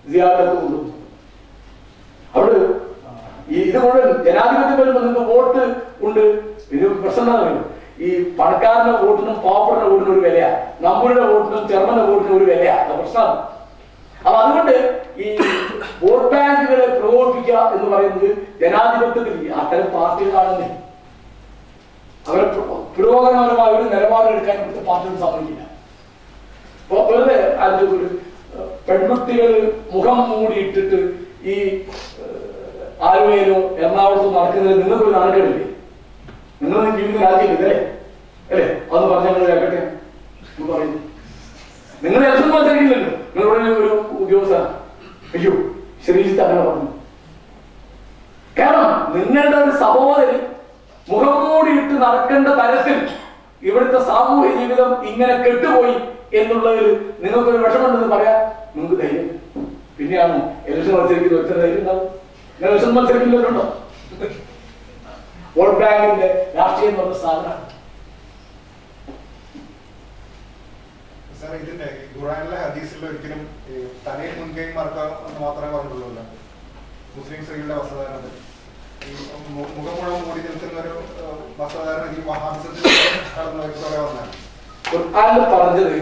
സിയാദത്ത് കൊണ്ടുവന്നു അവിടെ ഈ ഇത് മുഴുവൻ ജനാധിപത്യം വരുമ്പോൾ നിങ്ങൾക്ക് വോട്ട് ഉണ്ട് ഇത് പ്രശ്നം എന്താ പറയുക ഈ പണക്കാരന്റെ വോട്ടിനും പാവപ്പെട്ട വോട്ടിനും ഒരു വിലയാ നമ്പൂരിന്റെ വോട്ടിനും ചെറുമന്റെ വോട്ടിനും ഒരു വിലയാ അത് പ്രശ്നമാണ് അപ്പൊ അതുകൊണ്ട് ഈ വോട്ട് ബാങ്കുകളെ പ്രകോപിപ്പിക്കുക എന്ന് പറയുന്നത് ജനാധിപത്യത്തിൽ അത്തരം പാർട്ടികളാണെന്ന് അവരെ പ്ര- പുരോഗമനപരമായ ഒരു നിലപാടെടുക്കാൻ ഇവിടുത്തെ പാർട്ടികൾ സമ്മതിക്കില്ല ഇപ്പൊ വെറുതെ അതിന്റെ ഒരു ഏഹ്, പെൺകുട്ടികൾ മുഖം മൂടിയിട്ടിട്ട് ഈ ഏഹ്, ആലുവയിലോ എറണാകുളത്തോ നടക്കുന്നത് നിങ്ങൾക്ക് ഒരു നാണക്കേടില്ലേ നിങ്ങൾ ജീവിക്കുന്ന രാജ്യമില്ലേ അല്ലേ അത് പറഞ്ഞാൽ കേൾക്കട്ടെ എന്ന് പറയുന്നു നിങ്ങൾ ഇലക്ഷൻ മത്സരിക്കില്ലല്ലോ നിങ്ങളുടെ ഒരു ഉദ്യോഗസ്ഥ അയ്യോ ശ്രീജിത്ത് അങ്ങനെ പറഞ്ഞു കാരണം നിങ്ങളുടെ ഒരു സഹോദരൻ മുഖം മൂടിയിട്ട് നടക്കേണ്ട തരത്തിൽ ഇവിടുത്തെ സാമൂഹ്യ ജീവിതം ഇങ്ങനെ കെട്ടുപോയി എന്നുള്ളതിൽ നിങ്ങൾക്കൊരു വിഷമമുണ്ടെന്ന് പറയാൻ നിങ്ങൾക്ക് ധൈര്യം പിന്നെയാണോ ഇലക്ഷൻ മത്സരിക്കുന്ന ഒറ്റ ധൈര്യം ഉണ്ടാവും നിങ്ങൾ ഇലക്ഷൻ മത്സരിക്കുന്നവരുണ്ടോ വോട്ട് ബാങ്കിന്റെ രാഷ്ട്രീയം എന്ന് പറഞ്ഞ സാധനമാണ് സാർ ഇതിന്റെ ഈ ഖുറാനിലെ ഹദീസിൽ ഒരിക്കലും ഈ തലയിൽ മുൻകൈ മറക്കുക എന്ന് മാത്രമേ പറഞ്ഞിട്ടുള്ളൂ മുസ്ലിം സ്ത്രീകളുടെ വസ്ത്രധാരണത്തിൽ ഈ മു- മുഖം മുഴുവൻ മൂടി നിൽക്കുന്ന ഒരു ഏഹ്, വസ്ത്രധാരണ രീതി വഹാബിസത്തിൽ കടന്നു കുറെ വന്നാണ് ഖുർആനിൽ പറഞ്ഞത്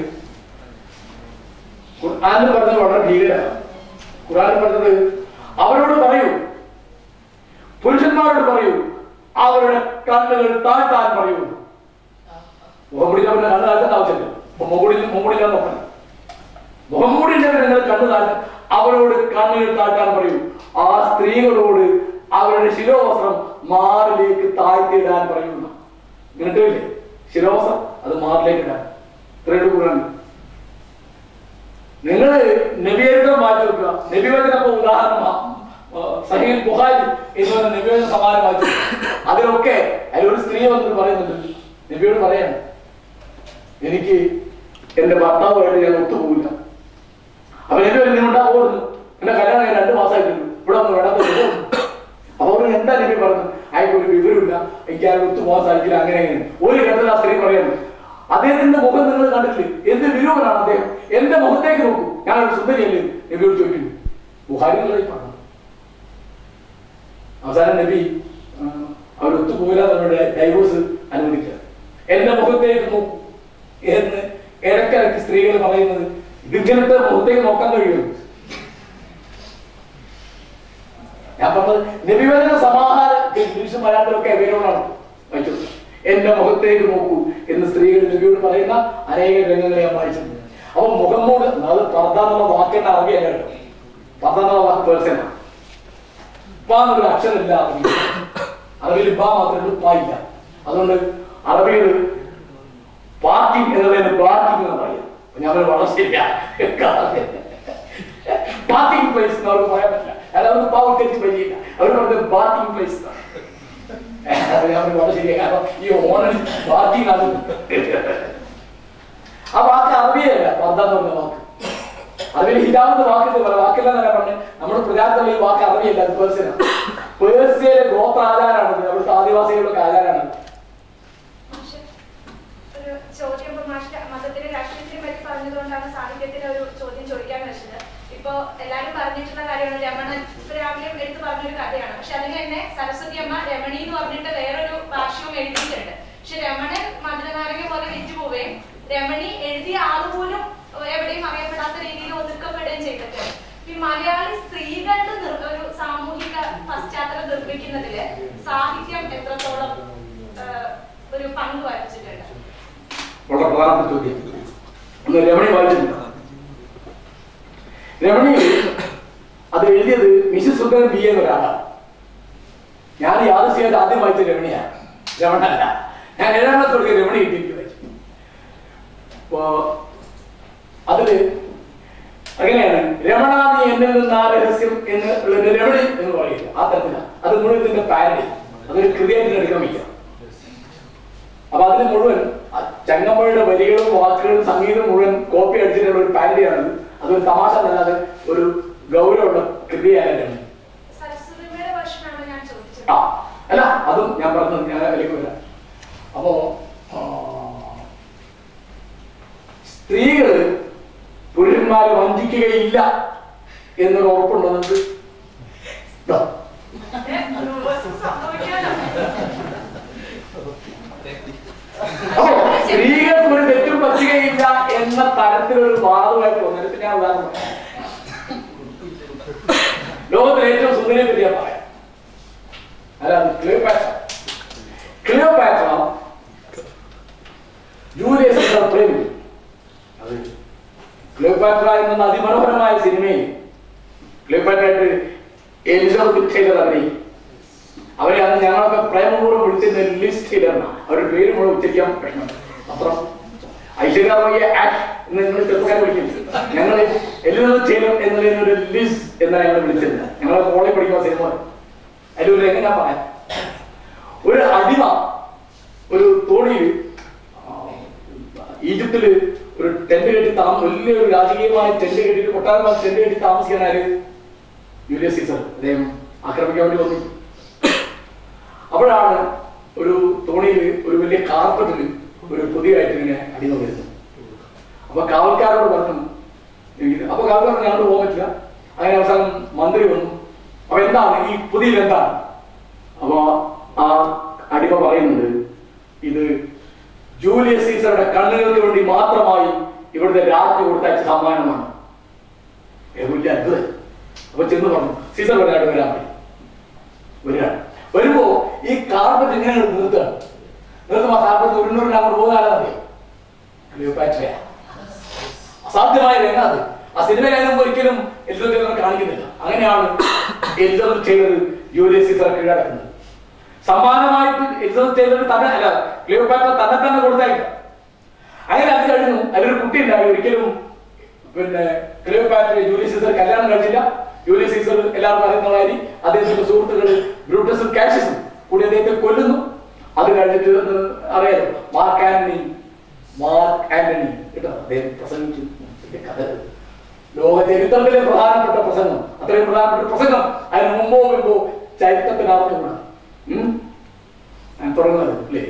ഖുർആനിൽ പറഞ്ഞത് വളരെ ഭീകരമാണ് ഖുർആനിൽ പറഞ്ഞത് അവരോട് പറയൂ പുരുഷന്മാരോട് പറയൂ അവരുടെ കണ്ണുകൾ താഴ്ത്താൻ പറയൂ മുഖംമൂടി അവരുടെ കണ്ണ് താഴ്ത്തേണ്ട ആവശ്യമില്ല അപ്പൊ മുഖംമൂടി മുഖംമൂടില്ല നോക്കണം മുഖംമൂടി നിങ്ങൾ കണ്ണു താഴ്ത്താൻ അവരോട് കണ്ണുകൾ താഴ്ത്താൻ പറയൂ ആ സ്ത്രീകളോട് അവരുടെ ശിരോവസ്ത്രം മാറിലേക്ക് താഴ്ത്തിയിടാൻ പറയുന്നു കേട്ടില്ലേ ശിരോവസ്ത്രം അത് മാറിലേക്ക് ഇടാൻ ഇത്രയുടെ ഖുർആൻ നിങ്ങൾ നബിയരിതം മാറ്റി വെക്കുക നബിവചനപ്പോ ഉദാഹരണം സഹീൽ ബുഹാരി എന്ന് പറയുന്ന നബിവചന സമാനം മാറ്റി വെക്കുക. അതിലൊക്കെ അതിലൊരു സ്ത്രീ വന്നിട്ട് പറയുന്നുണ്ട് നബിയോട് പറയാണ് എനിക്ക് എന്റെ ഭർത്താവുമായിട്ട് ഞാൻ ഒത്തുപോകില്ല അപ്പൊ നബി പറഞ്ഞു നിങ്ങൾ ഉണ്ടാവുന്നു എന്റെ കല്യാണം കഴിഞ്ഞ് രണ്ട് മാസമായിട്ടുള്ളൂ ഇവിടെ ഒന്ന് വേണ്ടാത്ത അപ്പൊ അവർ എന്താ നബി പറഞ്ഞു അയാൾക്ക് ഒരു വിവരമില്ല എനിക്ക് അയാൾ ഒത്തുപോകാൻ സാധിക്കില്ല അങ്ങനെ അങ്ങനെ ഒരു ഘട്ടത്തിൽ ആ സ്ത്രീ പറയുന്നു അദ്ദേഹത്തിന്റെ മുഖം നിങ്ങൾ കണ്ടിട്ടില്ലേ എന്ത് വിരൂപനാണ് അദ്ദേഹം എന്റെ മുഖത്തേക്ക് നോക്കൂ ഞാനൊരു സുന്ദരിയല്ലേ നബിയോട് ചോദിക്കുന്നു ബുഹാരികളായി പറഞ്ഞു അവസാനം നബി ആ, അവർ ഒത്തുപോയില്ല നമ്മുടെ ഡൈവോഴ്സ് അനുവദിക്കുക എന്റെ മുഖത്തേക്ക് നോക്കൂ എന്ന് ഇടയ്ക്കിടയ്ക്ക് സ്ത്രീകൾ പറയുന്നത് ഇതിങ്ങനത്തെ മുഖത്തേക്ക് നോക്കാൻ കഴിയുമോ ഞാൻ പറഞ്ഞത് നബിവചന സമാഹാര ഇംഗ്ലീഷും മലയാളത്തിലൊക്കെ അവൈലബിൾ ആണ് വായിച്ചു എന്റെ മുഖത്തേക്ക് നോക്കൂ എന്ന് സ്ത്രീകൾ നബിയോട് പറയുന്ന അനേക രംഗങ്ങളെ ഞാൻ വായിച്ചിട്ടുണ്ട് അപ്പൊ മുഖം മൂട് അത് പർദ്ദ എന്നുള്ള വാക്കിന്റെ അറബിയല്ല കേട്ടോ പർദ്ദ എന്നുള്ള വാക്ക് പേഴ്സണാണ് ഇപ്പ എന്നൊരു അക്ഷരമില്ല അറബിയിൽ അറബിയിൽ ഇപ്പ മാത്രമേ ഉള്ളൂ പാ ഇല്ല അതുകൊണ്ട് അറബിയിൽ പാർക്കിംഗ് എന്നുള്ളതിന് പാർക്കിംഗ് എന്ന് പറയാം അപ്പൊ ഞാൻ പറഞ്ഞു, വളരെ ശരിയാ പാർക്കിംഗ് പ്ലേസ് എന്ന് അവർക്ക് പറയാൻ പറ്റില്ല അല്ല അവർക്ക് പാവക്കറ്റ് പറ്റിയില്ല അവർ പറഞ്ഞത് പാർക്കിംഗ് പ്ലേസ് അത് ഞാൻ പറഞ്ഞു, വളരെ ശരിയാ കാരണം ഈ ഓണർ പാർക്കിംഗ് ആണ് ആ വാക്ക് അറബിയല്ല പർദ്ദ എന്ന് പറഞ്ഞ വാക്ക് അറബിയിൽ ഹിജാബ് എന്ന വാക്കിന്റെ പല വാക്കില്ല എന്നല്ല പറഞ്ഞത് നമ്മുടെ പ്രജാതത്തിൽ ഈ വാക്ക് അറബിയല്ല അത് പേഴ്സ്യനാണ് പേഴ്സ്യയിലെ ഗോത്ര ആചാരമാണ് അവിടുത്തെ ആദിവാസികളുടെ ആചാരമാണ് മാഷ്, ഒരു ചോദ്യം ഇപ്പൊ മാഷ് മതത്തിന്റെ രാഷ്ട്രീയത്തിനെ പറ്റി പറഞ്ഞതുകൊണ്ടാണ് സാഹിത്യത്തിന് ഒരു ചോദ്യം ചോദിക്കാൻ വെച്ചത് ഇപ്പൊ എല്ലാരും പറഞ്ഞിട്ടുള്ള കാര്യമാണ് രമണൻ ഇപ്പൊ രാവിലെ എടുത്ത് പറഞ്ഞൊരു കഥയാണ് പക്ഷെ അതിന് തന്നെ സരസ്വതി അമ്മ രമണി എന്ന് പറഞ്ഞിട്ട് വേറൊരു ഭാഷ്യവും എഴുതിയിട്ടുണ്ട് പക്ഷെ രമണൻ മധുരനാരങ്ങ പോലെ വിറ്റുപോവുകയും രമണി എഴുതിയ ആൾ പോലും എവിടെയും അറിയപ്പെടാത്ത രീതിയിൽ ഒതുക്കപ്പെടുകയും ചെയ്തിട്ടുണ്ട് ഈ മലയാളി സ്ത്രീകളുടെ നിർ- ഒരു സാമൂഹിക പശ്ചാത്തലം നിർമ്മിക്കുന്നതില് സാഹിത്യം എത്രത്തോളം ആ, ഒരു പങ്ക് വഹിച്ചിട്ടുണ്ട് വളരെ പ്രധാനപ്പെട്ട ചോദ്യം ഒന്ന് രമണി വായിച്ചിട്ടുണ്ട് രമണി അത് എഴുതിയത് മിസ്സിസ് സുന്ദരൻ ബി എന്ന ഒരാളാണ് ഞാൻ യാദൃശ്യമായിട്ട് ആദ്യം വായിച്ച രമണിയാണ് രമണല്ല ഞാൻ ഏഴാം ക്ലാസ് തുടങ്ങിയ രമണി കിട്ടി വായിച്ചു അപ്പോ അതില് അങ്ങനെയാണ് രമണ നീ എന്നിൽ നിന്ന് ആ രഹസ്യം എന്ന് ഉള്ളത് രമണി എന്ന് പറയില്ല ആ തരത്തിലാണ് അത് മുഴുവൻ ഇതിന്റെ പാരഡി അതൊരു കൃതിയായിട്ട് എടുക്കാൻ വയ്യ അപ്പൊ അതിന് മുഴുവൻ ആ ചങ്ങമ്പുഴയുടെ വരികളും വാക്കുകളും സംഗീതം മുഴുവൻ കോപ്പി അടിച്ചിട്ടുള്ള ഒരു പാരഡിയാണ് അതൊരു തമാശ എന്നല്ലാതെ ഒരു ഗൗരവമുള്ള കൃതിയായിരുന്നു സരസ്വതിയുടെ വർഷനാണ് ഞാൻ ചോദിച്ചത് ആ അല്ല അതും ഞാൻ പറഞ്ഞത് ഞാൻ അതിലേക്ക് വരാം അപ്പോ ആ, സ്ത്രീകള് പുരുഷന്മാരെ വഞ്ചിക്കുകയില്ല എന്നൊരു ഉറപ്പുണ്ടോ നിങ്ങൾക്ക് ദാ. അപ്പോ സ്ത്രീകൾക്ക് ഒരു തെറ്റും പറ്റുകയില്ല എന്ന തരത്തിലൊരു വാദമായിട്ട് വന്നിട്ട് ഞാൻ ഉദാഹരണം പറയാം. ലോകത്തിലെ ഏറ്റവും സുന്ദരിയെ പറ്റി ഞാൻ പറയാം അതാണ് ക്ലിയോപാട്ര ക്ലിയോപാട്ര ജൂലിയസ് സീസർ പ്രേമിച്ചു അത് ക്ലിയോപാട്ര എന്ന അതിമനോഹരമായ സിനിമയിൽ ക്ലിയോപാട്രയായിട്ട് എലിസബത്ത് ടൈലർ അഭിനയിക്കും അവരെ അന്ന് ഞങ്ങളൊക്കെ പ്രേമപൂർവ്വം വിളിച്ചിരുന്ന ലിസ് ടൈലർ എന്നാണ് അവരുടെ പേര് മുഴുവൻ ഉച്ചരിക്കാൻ പ്രശ്നം അപ്പുറം ഐശ്വര്യ റോയിയെ ആക്ട് എന്ന് നിങ്ങൾ ചെറുപ്പക്കാരെ വിളിക്കുന്നത് ഞങ്ങൾ എലിസബത്ത് ടൈലർ എന്നതിന് ഒരു ലിസ് എന്നാണ് ഞങ്ങൾ വിളിച്ചിരുന്നത് ഞങ്ങൾ കോളേജ് പഠിക്കുന്ന സിനിമ അതിലൊരു എങ്ങനെയാ പറയാം ഒരു അടിമ ഒരു തോണിയിൽ ഈജിപ്തില് ഒരു ടെന്റ് കെട്ടി താമ വലിയൊരു രാജകീയമായ ടെന്റ് കെട്ടിട്ട് കൊട്ടാരമായ ടെന്റ് കെട്ടി താമസിക്കാൻ ആര് ജൂലിയസ് സീസർ അദ്ദേഹം ആക്രമിക്കാൻ വേണ്ടി വന്നു അപ്പോഴാണ് ഒരു തോണിയിൽ ഒരു വലിയ കാർപ്പറ്റിൽ ഒരു പുതിയതായിട്ട് ഇങ്ങനെ അടിമ വരുന്നത് അപ്പൊ കാവൽക്കാരോട് പറഞ്ഞു "ഇത് അപ്പൊ കാവൽക്കാരോട് ഞങ്ങൾ പോകാൻ പറ്റില്ല അങ്ങനെ അവസാനം മന്ത്രി വന്നു അപ്പൊ എന്താണ് ഈ പുതിയ എന്താണ് അപ്പൊ ആ അടിമ പറയുന്നത് ഇത് ജൂലിയസ് സീസറുടെ കണ്ണുകൾക്ക് വേണ്ടി മാത്രമായി ഇവിടുത്തെ രാജ്ഞി കൊടുത്തയച്ച സമ്മാനമാണ് ഏ, വലിയ അത്ഭുതം അപ്പൊ ചെന്ന് പറഞ്ഞു സീസർ വരാണ്ട് വരാൻ മതി വരികയാണ് വരുമ്പോ ഈ കാർപ്പറ്റ് ഇങ്ങനെ അങ്ങട് നിർത്തുകയാണ് നിർത്തുമ്പോ ആ കാർപ്പറ്റ് ഉരുണ്ടൂരിൽ അങ്ങോട്ട് പോകുന്ന മതി ക്ലിയോപാട്രയാ അസാധ്യമായ രംഗം അത് ആ സിനിമയിലായാലും ഒരിക്കലും എലിസബത്ത് കാണിക്കുന്നില്ല അങ്ങനെയാണ് എലിസബത്ത് ചെയ്തത് ജൂലിയസ് സീസർ കീഴടക്കുന്നത് സമ്മാനമായിട്ട് എലിസബത്ത് ചെയ്തത് തന്നെ അല്ല ക്ലിയോപാട്ര തന്നെ തന്നെ കൊടുത്തായിട്ട് അങ്ങനെ അത് കഴിഞ്ഞു അതിലൊരു കുട്ടി ഉണ്ടായി ഒരിക്കലും പിന്നെ ക്ലിയോപാട്ര ജൂലിയസ് സീസർ കല്യാണം കഴിച്ചില്ല ജൂലിയസ് സീസർ എല്ലാവർക്കും അറിയുന്ന മാതിരി അദ്ദേഹത്തിന്റെ സുഹൃത്തുക്കൾ ബ്രൂട്ടസും കാഷ്യസും കൂടി അദ്ദേഹത്തെ കൊല്ലുന്നു അത് കഴിഞ്ഞിട്ട് ഒന്ന് അറിയാലോ മാർക്ക് ആന്റണി മാർക്ക് ആന്റണി കേട്ടോ അദ്ദേഹം പ്രസംഗിച്ചു ഇതിന്റെ കഥ ലോക ചരിത്രത്തിലെ പ്രധാനപ്പെട്ട പ്രസംഗം അത്രയും പ്രധാനപ്പെട്ട പ്രസംഗം അതിന് മുമ്പോ മുമ്പോ ചരിത്രത്തിൽ അറിഞ്ഞുകൂടാ ഉം? ഞാൻ തുടങ്ങുന്നത് അല്ലേ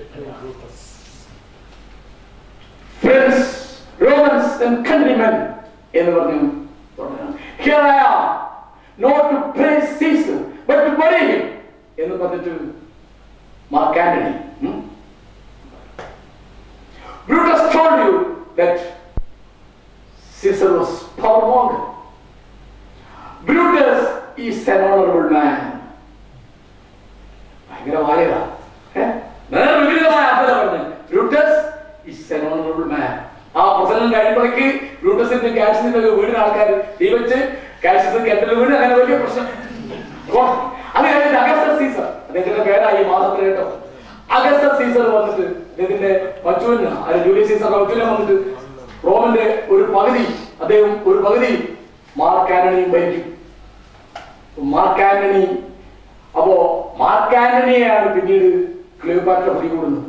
ഫ്രണ്ട്സ് റോമൻസ് ആൻഡ് കൺട്രിമെൻ എന്ന് പറഞ്ഞു തുടങ്ങാം here I am not to praise Caesar but to bury him എന്ന് പറഞ്ഞിട്ട് മാർക്ക് ആന്റണി ഉം? Brutus told you that Caesar was powermonger. Brutus is an honorable man. ഭയങ്കര വായക നേരെ വിപരീതമായ അർത്ഥം പറഞ്ഞു Brutus is an honourable man ആ പ്രസംഗം കഴിയുമ്പോഴേക്ക് ബ്രൂട്ടസിന്റെ കാഷ്യസിന്റെ ഒക്കെ വീടിന് ആൾക്കാർ തീ വെച്ച് കാഷ്യസ് കെട്ടൽ വീട് അങ്ങനെ വലിയ പ്രശ്നം അപ്പൊ അത് കഴിഞ്ഞിട്ട് അഗസ്റ്റർ സീസർ അദ്ദേഹത്തിന്റെ പേരായി മാസത്തിൽ കേട്ടോ അഗസ്റ്റർ സീസർ വന്നിട്ട് അദ്ദേഹത്തിന്റെ മച്ചൂരിന് അത് ജൂലിയസ് സീസറിന്റെ മച്ചൂരിനെ വന്നിട്ട് റോമന്റെ ഒരു പകുതി അദ്ദേഹം ഒരു പകുതി മാർക്ക് ആന്റണിയും ഭരിക്കും മാർക്ക് ആന്റണി അപ്പോ മാർക്ക് ആന്റണിയെയാണ് പിന്നീട് ക്ലിയോപാട്ര പിടികൂടുന്നത്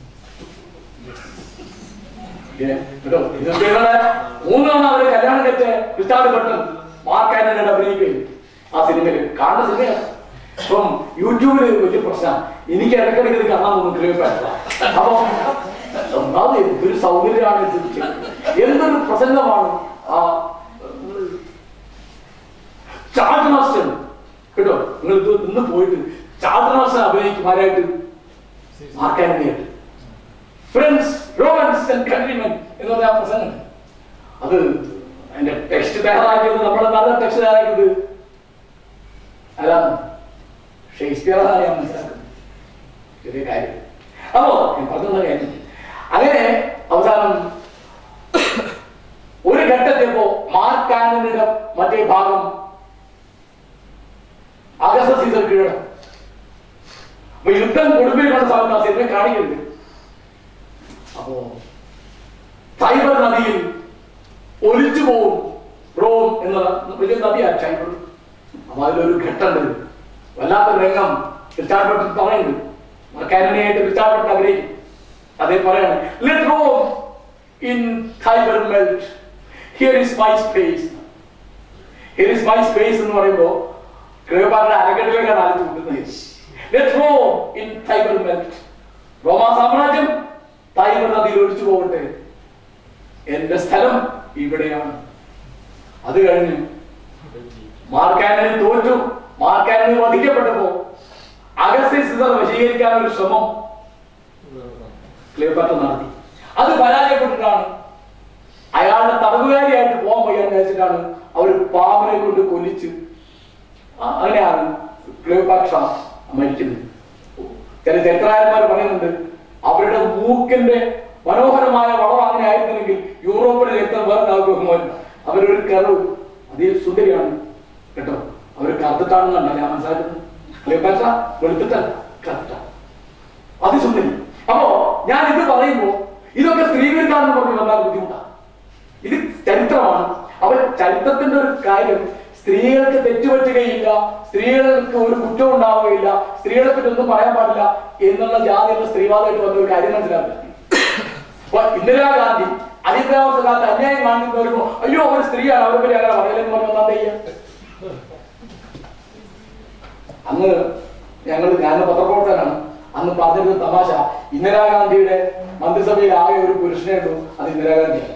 ഏ, കേട്ടോ ഇതൊക്കെ ഇവരുടെ മൂന്ന് തവണ അവര് കല്യാണം കഴിച്ച് ക്രിസ്റ്റാഡ് ബട്ടൺ മാർക്ക് ആന്റണിയുടെ അഭിനയിക്കുകയും ആ സിനിമയിൽ കാണുന്ന സിനിമയാണ് അപ്പം യൂട്യൂബിൽ വലിയ പ്രശ്നം എനിക്ക് ഇടയ്ക്കിടയ്ക്ക് ഇത് കാണാൻ തോന്നുന്നു ക്ലിയോപാട്ര അപ്പൊ ഒന്നാമത് എന്തൊരു സൗകര്യമാണ് ഇത് ചെയ്തത്. എന്തൊരു പ്രസംഗമാണ് ആ ചാർജ് മാസ്റ്റർ കേട്ടോ നിങ്ങൾ ഇത് ഇന്ന് പോയിട്ട് ചാർജ് മാസ്റ്റർ അഭിനയിക്കുമാരായിട്ട് മാർക്കാനായിട്ട് ഫ്രണ്ട്സ് റോമൻസ് ആൻഡ് കൺട്രിമെൻ എന്ന് പറഞ്ഞ ആ പ്രസംഗം അത് അതിന്റെ ടെക്സ്റ്റ് തയ്യാറാക്കിയത് നമ്മുടെ നല്ല ടെക്സ്റ്റ് തയ്യാറാക്കിയത് അതാണ് ഷേക്സ്പിയർ ആണ് ഞാൻ മനസ്സിലാക്കുന്നത് ചെറിയ കാര്യം അപ്പോ ഞാൻ പറഞ്ഞ കാര്യം അങ്ങനെ അവസാനം ഒരു ഘട്ടത്തിയപ്പോ മാർക്ക് ആന്റണിയുടെ മറ്റേ ഭാഗം അഗസ്റ്റ സീസർ കീഴടക്കും അപ്പൊ യുദ്ധം കൊടുമ്പിരിക്കുന്ന സമയത്ത് ആ സിനിമ കാണിക്കുന്നുണ്ട് അപ്പോ സൈബർ നദിയിൽ ഒലിച്ചു പോവും റോം എന്ന വലിയ നദിയാണ് സൈബർ അപ്പൊ അതിലൊരു ഘട്ടമുണ്ട് വല്ലാത്ത രംഗം റിച്ചാർഡ് പറയുന്നുണ്ട് മക്കാനായിട്ട് റിച്ചാർഡ് ആഗ്രഹിക്കും അതേ പറയാണ് let Rome in Tiber melt here is my space here is my space എന്ന് പറയുമ്പോ ക്ലിയോപാട്ര അരക്കെട്ടിലേക്കാണ് ആദ്യം കൂട്ടുന്നത് let Rome in Tiber melt റോമാ സാമ്രാജ്യം തൈബർ നദിയിൽ ഒഴിച്ചു പോകട്ടെ എന്റെ സ്ഥലം ഇവിടെയാണ് അത് കഴിഞ്ഞ് മാർക്കാനണി തോറ്റു മാർക്കാനണി വധിക്കപ്പെട്ടപ്പോ അഗസ്ത്യ സിസർ വശീകരിക്കാൻ ഒരു ശ്രമം ക്ലിയോപാട്ര നടത്തി അത് പരാജയപ്പെട്ടിട്ടാണ് അയാളുടെ തടവുകാരിയായിട്ട് പോകാൻ വയ്യാന്ന് വിചാരിച്ചിട്ടാണ് അവർ പാമ്പിനെ കൊണ്ട് കൊല്ലിച്ച് ആ- അങ്ങനെയാണ് ക്ലിയോപാട്ര മരിക്കുന്നത് ചില ചരിത്രകാരന്മാർ പറയുന്നുണ്ട് അവരുടെ മൂക്കിന്റെ മനോഹരമായ വളം അങ്ങനെ ആയിരുന്നെങ്കിൽ യൂറോപ്പിലെ രക്തം വേറെ ആകുമോ അവരൊരു കറവ് അതേ സുന്ദരിയാണ് കേട്ടോ അവർ കറുത്തിട്ടാണെന്നല്ല ഞാൻ മനസ്സിലാക്കുന്നത് ക്ലിയോപാട്ര വെളുത്തിട്ടല്ല കറുത്ത അതിസുന്ദരി അപ്പോ ഞാൻ ഇത് പറയുമ്പോ ഇതൊക്കെ സ്ത്രീകൾക്കാണെന്ന് പറഞ്ഞ് വന്നാൽ ബുദ്ധിമുട്ടാണ് ഇത് ചരിത്രമാണ് അപ്പൊ ചരിത്രത്തിന്റെ ഒരു കാര്യം സ്ത്രീകൾക്ക് തെറ്റുപറ്റുകയില്ല സ്ത്രീകൾക്ക് ഒരു കുറ്റം ഉണ്ടാവുകയില്ല സ്ത്രീകളെ പറ്റി ഒന്നും പറയാൻ പാടില്ല എന്നുള്ള ജാതിയുള്ള സ്ത്രീവാദമായിട്ട് വന്ന ഒരു കാര്യം മനസ്സിലാക്കുക അപ്പൊ ഇന്ദിരാഗാന്ധി അടിയന്തരാവസ്ഥ കാലത്ത് അന്യായം കാണിക്കുന്ന വരുമ്പോ അയ്യോ അവർ സ്ത്രീയാണ് അവരെ പറ്റി അങ്ങനെ പറയലെന്ന് പറഞ്ഞു വന്നാൽ ചെയ്യാം അന്ന് ഞങ്ങൾ ഞാൻ പത്രപ്രവർത്തകനാണ് അന്ന് പറഞ്ഞിരുന്ന തമാശ ഇന്ദിരാഗാന്ധിയുടെ മന്ത്രിസഭയിൽ ആകെ ഒരു പുരുഷനേ ഉള്ളൂ അത് ഇന്ദിരാഗാന്ധിയാണ്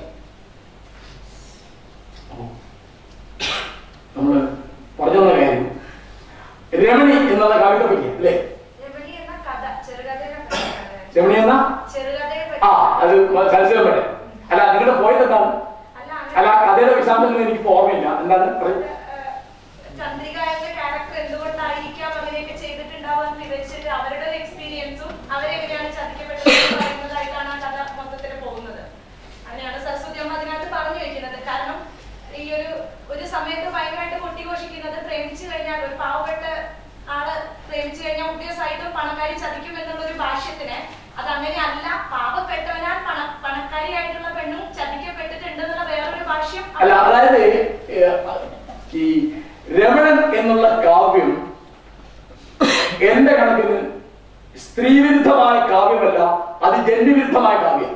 അപ്പോ നമ്മള് പറഞ്ഞു വന്ന കാര്യം രമണി എന്നുള്ള കവിത പറ്റി അല്ലേ രമണി എന്ന കഥ ചെറുകഥയുടെ കഥയാണ്. രമണി എന്ന ചെറുകഥയെ ആ പറ്റി അത് സരസ്വരം പടെ അല്ല നിങ്ങളുടെ പോയത് എന്താണ് അല്ല അല്ല അങ്ങനെ കഥയുടെ വിശാന്തങ്ങൾ എനിക്ക് ഓർമ്മയില്ല എന്താണ് പറയൂ ഏഹ്, ചന്ദ്രിക എന്ന ക്യാരക്ടർ എന്തുകൊണ്ടായിരിക്കാം അങ്ങനെയൊക്കെ ചെയ്തിട്ടുണ്ടാവുക എന്ന് വിവരിച്ചിട്ട് അവരുടെ ഒരു എക്സ്പീരിയൻസും അവരെങ്ങനെയാണ് ചതിക്കപ്പെട്ടത് എന്ന് പറയുന്നതായിട്ടാണ് ആ കഥ മൊത്തത്തിൽ പോകുന്നത് അങ്ങനെയാണ് സരസ്വതി അമ്മ അതിനകത്ത് പറഞ്ഞു വെക്കുന്നത് കാരണം ഈ ഒരു ഒരു സമയത്ത് ഭയങ്കരമായിട്ട് കൊട്ടിഘോഷിക്കുന്നത് പ്രേമിച്ചു കഴിഞ്ഞാൽ ഒരു പാവപ്പെട്ട ആള് പ്രേമിച്ചു കഴിഞ്ഞാൽ ഉദ്യോഗസ്ഥമായിട്ടും പണക്കാരി ചതിക്കും എന്നുള്ള ഒരു ഭാഷ്യത്തിന് അത് അങ്ങനെയല്ല പാവപ്പെട്ടവനാൽ പണ പണക്കാരിയായിട്ടുള്ള പെണ്ണും ചതിക്കപ്പെട്ടിട്ടുണ്ട് എന്നുള്ള വേറൊരു ഭാഷ്യം അല്ല അതായത് ഏഹ്, ഈ രമണൻ എന്നുള്ള കാവ്യം എന്റെ കണക്കിന് സ്ത്രീവിരുദ്ധമായ കാവ്യമല്ല അത് ജന്മിവിരുദ്ധമായ കാവ്യം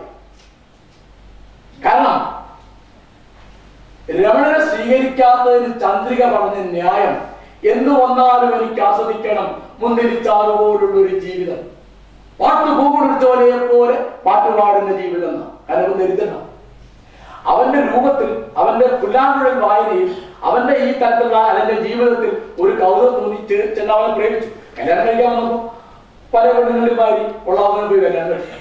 കാരണം രമണനെ സ്വീകരിക്കാത്തതിന് ചന്ദ്രിക പറഞ്ഞ ന്യായം എന്തു വന്നാലും എനിക്ക് ആസ്വദിക്കണം മുന്തിരിച്ചാറ് പോലുള്ള ഒരു ജീവിതം പാട്ട് പൂകുടിച്ചോലയെ പോലെ പാട്ടുപാടുന്ന ജീവിതം എന്നാ. കാരണം ദരിദ്രനാണ് അവന്റെ രൂപത്തിൽ അവന്റെ പുല്ലാങ്കുഴൽ വായനയിൽ അവന്റെ ഈ തരത്തിലുള്ള അവന്റെ ജീവിതത്തിൽ ഒരു കൗതുകം തോന്നി ചെ- ചെന്ന് അവനെ പ്രേമിച്ചു കല്യാണം കഴിക്കാൻ വന്നപ്പോ പല പെണ്ണുങ്ങളിമാരി ഉള്ളവനെ പോയി കല്യാണം കഴിച്ചു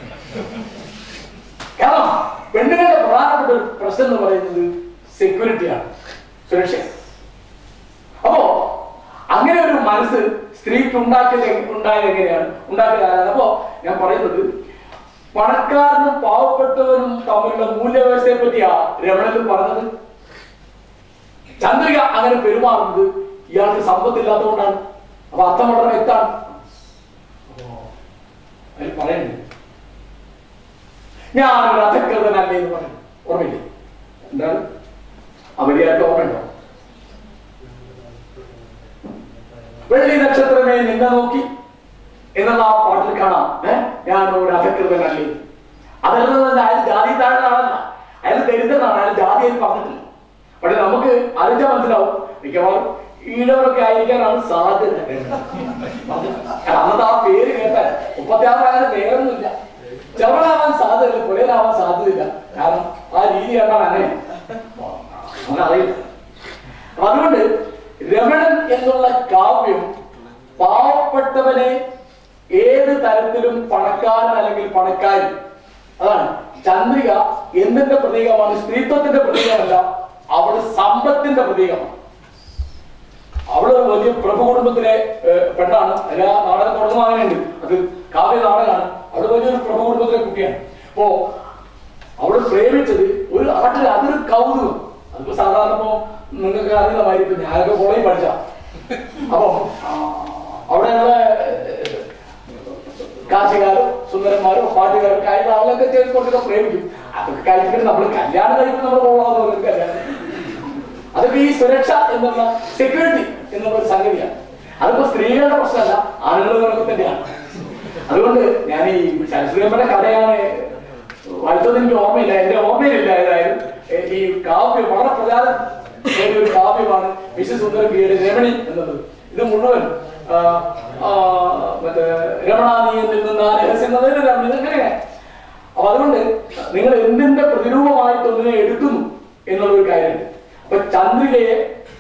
കാരണം പെണ്ണുങ്ങളുടെ പ്രധാനപ്പെട്ട ഒരു പ്രശ്നം എന്ന് പറയുന്നത് സെക്യൂരിറ്റിയാണ് സുരക്ഷ അപ്പോ അങ്ങനെ ഒരു മനസ്സ് സ്ത്രീക്ക് ഉണ്ടാക്കിയത് എങ്- ഉണ്ടായത് എങ്ങനെയാണ് ഉണ്ടാക്കിയത് ആരാണ് അപ്പോ ഞാൻ പറയുന്നത് പണക്കാരനും പാവപ്പെട്ടവനും തമ്മിലുള്ള മൂല്യവ്യവസ്ഥയെ പറ്റിയാ രമണൻ പറഞ്ഞത് ചന്ദ്രിക അങ്ങനെ പെരുമാറുന്നത് ഇയാൾക്ക് സമ്പത്തില്ലാത്തതുകൊണ്ടാണ് അപ്പൊ അർത്ഥം വളരെ വ്യക്തമാണ് അപ്പോ അതിൽ പറയണ്ടേ ഞാനൊരു അധകൃതനല്ലേ എന്ന് പറഞ്ഞു ഓർമ്മയില്ലേ എന്താണ് അവരെയായിട്ട് ഓർമ്മയുണ്ടോ വെള്ളി നക്ഷത്രമേ നിന്നെ നോക്കി എന്നുള്ള ആ പാട്ടിൽ കാണാം ഏഹ് ഞാൻ ഒരു അധകൃതനല്ലേ അതല്ലെന്ന് പറഞ്ഞാൽ അയാൾ ജാതി താഴെ ആളല്ല അയാൾ ദരിദ്രനാണ് അയാൾ ജാതി എന്ന് പറഞ്ഞിട്ടില്ല പക്ഷെ നമുക്ക് അറിയിച്ചാൽ മനസ്സിലാവും മിക്കവാറും ഈഴവരൊക്കെ ആയിരിക്കാനാണ് സാധ്യത കാരണം അന്നത്തെ ആ പേര് കേട്ടാൽ മുപ്പത്തിയാറായാലും പേരൊന്നുമില്ല ചെറുതാവാൻ സാധ്യതയില്ല പുലയനാവാൻ സാധ്യതയില്ല കാരണം ആ രീതി കണ്ടാൽ അങ്ങനെ അങ്ങനെ അറിയില്ല അപ്പൊ അതുകൊണ്ട് രമണൻ എന്നുള്ള കാവ്യം പാവപ്പെട്ടവനെ ഏത് തരത്തിലും പണക്കാരൻ അല്ലെങ്കിൽ പണക്കാരി അതാണ് ചന്ദ്രിക എന്തിന്റെ പ്രതീകമാണ് സ്ത്രീത്വത്തിന്റെ പ്രതീകമല്ല അവള് സമ്പത്തിന്റെ പ്രതീകമാണ് അവള് ഒരു വലിയ പ്രഭു കുടുംബത്തിലെ ഏഹ്, പെണ്ണാണ് എല്ലാ നാടകം തുടങ്ങും അങ്ങനെയുണ്ട് അത് കാവ്യ നാടകമാണ് അവള് വലിയൊരു പ്രഭു കുടുംബത്തിലെ കുട്ടിയാണ് അപ്പോ അവള് പ്രേമിച്ചത് ഒരു നാട്ടിൽ അതൊരു കൗതുകം അതിപ്പോ സാധാരണ ഇപ്പോ നിങ്ങൾക്ക് അറിയുന്ന മാതിരി ഇപ്പൊ ഞാനൊക്കെ കോളേജിൽ പഠിച്ച അപ്പൊ ആ, അവിടെയുള്ള ഏഹ്, കാശുകാരും സുന്ദരന്മാരും പാട്ടുകാരും കാര്യം ആളൊക്കെ ചേർത്ത് കൊണ്ടൊക്കെ പ്രേമിക്കും അതൊക്കെ കഴിച്ചിട്ട് നമ്മൾ കല്യാണം കഴിക്കുമ്പോൾ നമ്മൾ കൊള്ളാവുന്ന കല്യാണം അതൊക്കെ ഈ സുരക്ഷ എന്നുള്ള സെക്യൂരിറ്റി എന്നുള്ള ഒരു സംഗതിയാണ് അതിപ്പോ സ്ത്രീകളുടെ പ്രശ്നമല്ല ആണുങ്ങളുടെ കണക്ക് തന്നെയാണ് അതുകൊണ്ട് ഞാൻ ഈ ശരസ്വരമ്മയുടെ കഥയാണ് വായിച്ചത് എനിക്ക് ഓർമ്മയില്ല എന്റെ ഓർമ്മയിലില്ല ഏതായാലും ഏ, ഈ കാവ്യം വളരെ പ്രചാരം നേടിയ ഒരു കാവ്യമാണ് വിശ്വസുന്ദരപിയുടെ രമണി എന്നത് ഇത് മുഴുവൻ ആ, ആ, മറ്റേ രമണാനീയനിൽ നിന്ന് ആ രഹസ്യം എന്നതിന് രമണി അങ്ങനെ അപ്പൊ അതുകൊണ്ട് നിങ്ങൾ എന്തിന്റെ പ്രതിരൂപമായിട്ട് ഒന്നിനെ എടുക്കുന്നു എന്നുള്ള ഒരു കാര്യമുണ്ട് അപ്പൊ ചന്ദ്രികയെ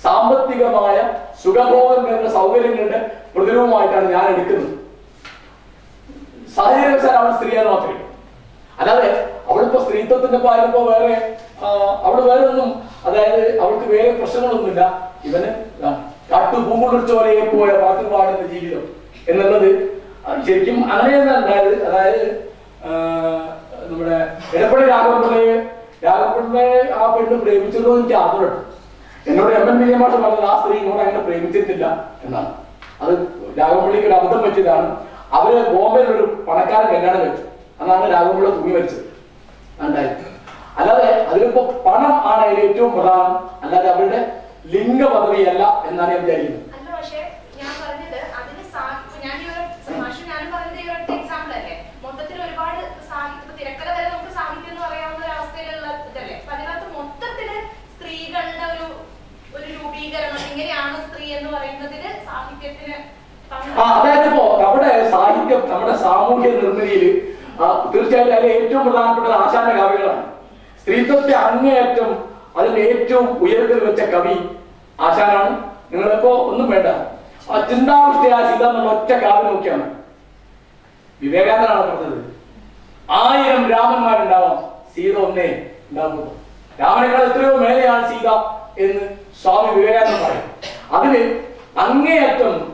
സാമ്പത്തികമായ സുഖഭോഗങ്ങളുടെ സൗകര്യങ്ങളുടെ പ്രതിരൂപമായിട്ടാണ് ഞാൻ എടുക്കുന്നത് സാഹചര്യവശാൽ അവൾ സ്ത്രീയാണ് മാത്രമേ ഉള്ളൂ. അല്ലാതെ അവളിപ്പോ സ്ത്രീത്വത്തിന്റെ പാലിപ്പോ വേറെ ആ, അവള് വേറെ ഒന്നും അതായത് അവൾക്ക് വേറെ പ്രശ്നങ്ങളൊന്നുമില്ല ഇവന് ആ, കാട്ടുപൂങ്കുളിച്ചോലയെ പോയ പാട്ട് പാടുന്ന ജീവിതം എന്നുള്ളത് ആ, ശരിക്കും അങ്ങനെയാണ് ഉണ്ടായത് അതായത് ആ, നമ്മുടെ എടപ്പള്ളി രാഘവപിള്ളയെ രാഘവപിള്ളയെ ആ പെണ്ണ് പ്രേമിച്ചതോ എനിക്ക് ആഗ്രഹമുണ്ട് എന്നോട് എം എൻ വിജയമാഷ് പറഞ്ഞത് ആ സ്ത്രീ ഇങ്ങോട്ട് അങ്ങനെ പ്രേമിച്ചിട്ടില്ല എന്നാണ് അത് രാഘവപള്ളിക്ക് ഒരു അബദ്ധം പറ്റിയതാണ് അവര് ബോംബെയിൽ ഒരു പണക്കാരൻ കല്യാണം കഴിച്ചു അതാണ് രാഘവപിള്ള തൂങ്ങി മരിച്ചത് ഉണ്ടായത് അല്ലാതെ അതിലിപ്പോ പണം ആണ് അതിൽ ഏറ്റവും പ്രധാനം അല്ലാതെ അവരുടെ ലിംഗ പദവിയല്ല എന്നാണ് ഞാൻ വിചാരിക്കുന്നത് അല്ല പക്ഷേ ഞാൻ പറഞ്ഞത് അതിന് സാ- ഇപ്പൊ ഞാൻ ഈ ഒരു മാഷ് ഞാനും പറഞ്ഞത് ഈ ഒരൊറ്റ എക്സാമ്പിൾ അല്ലേ മൊത്തത്തിൽ ഒരുപാട് സാഹിത്യ ഇപ്പൊ തിരക്കഥ വരെ നമുക്ക് സാഹിത്യം എന്ന് പറയാവുന്ന ഒരു അവസ്ഥയിലുള്ള ഇതല്ലേ അപ്പൊ അതിനകത്ത് മൊത്തത്തില് സ്ത്രീകളുടെ ഒരു ഒരു രൂപീകരണം എങ്ങനെയാണ് സ്ത്രീ എന്ന് പറയുന്നതിന് സാഹിത്യത്തിന് പങ്ക് ആ അതായത് ഇപ്പോ നമ്മുടെ സാഹിത്യം നമ്മുടെ സാമൂഹ്യ നിർമ്മിതിയിൽ തീർച്ചയായിട്ടും അതിലെ ഏറ്റവും പ്രധാനപ്പെട്ട ആശാന കവികളാണ് സ്ത്രീത്വത്തെ അങ്ങേയറ്റം അതിന്റെ ഏറ്റവും ഉയരത്തിൽ വെച്ച കവി ആശാനാണ് നിങ്ങളിപ്പോ ഒന്നും വേണ്ട ആ ചിന്താവിഷ്ടയാ ചിന്ത എന്നുള്ള ഒറ്റ കാവ്യം നോക്കിയാണ് വിവേകാനന്ദനാണ് പറഞ്ഞത് ആയിരം രാമന്മാരുണ്ടാവാം സീത ഒന്നേ ഉണ്ടാകുന്നു രാമനേക്കാൾ എത്രയോ മേലെയാണ് സീത എന്ന് സ്വാമി വിവേകാനന്ദൻ പറയും അതിന് അങ്ങേയറ്റം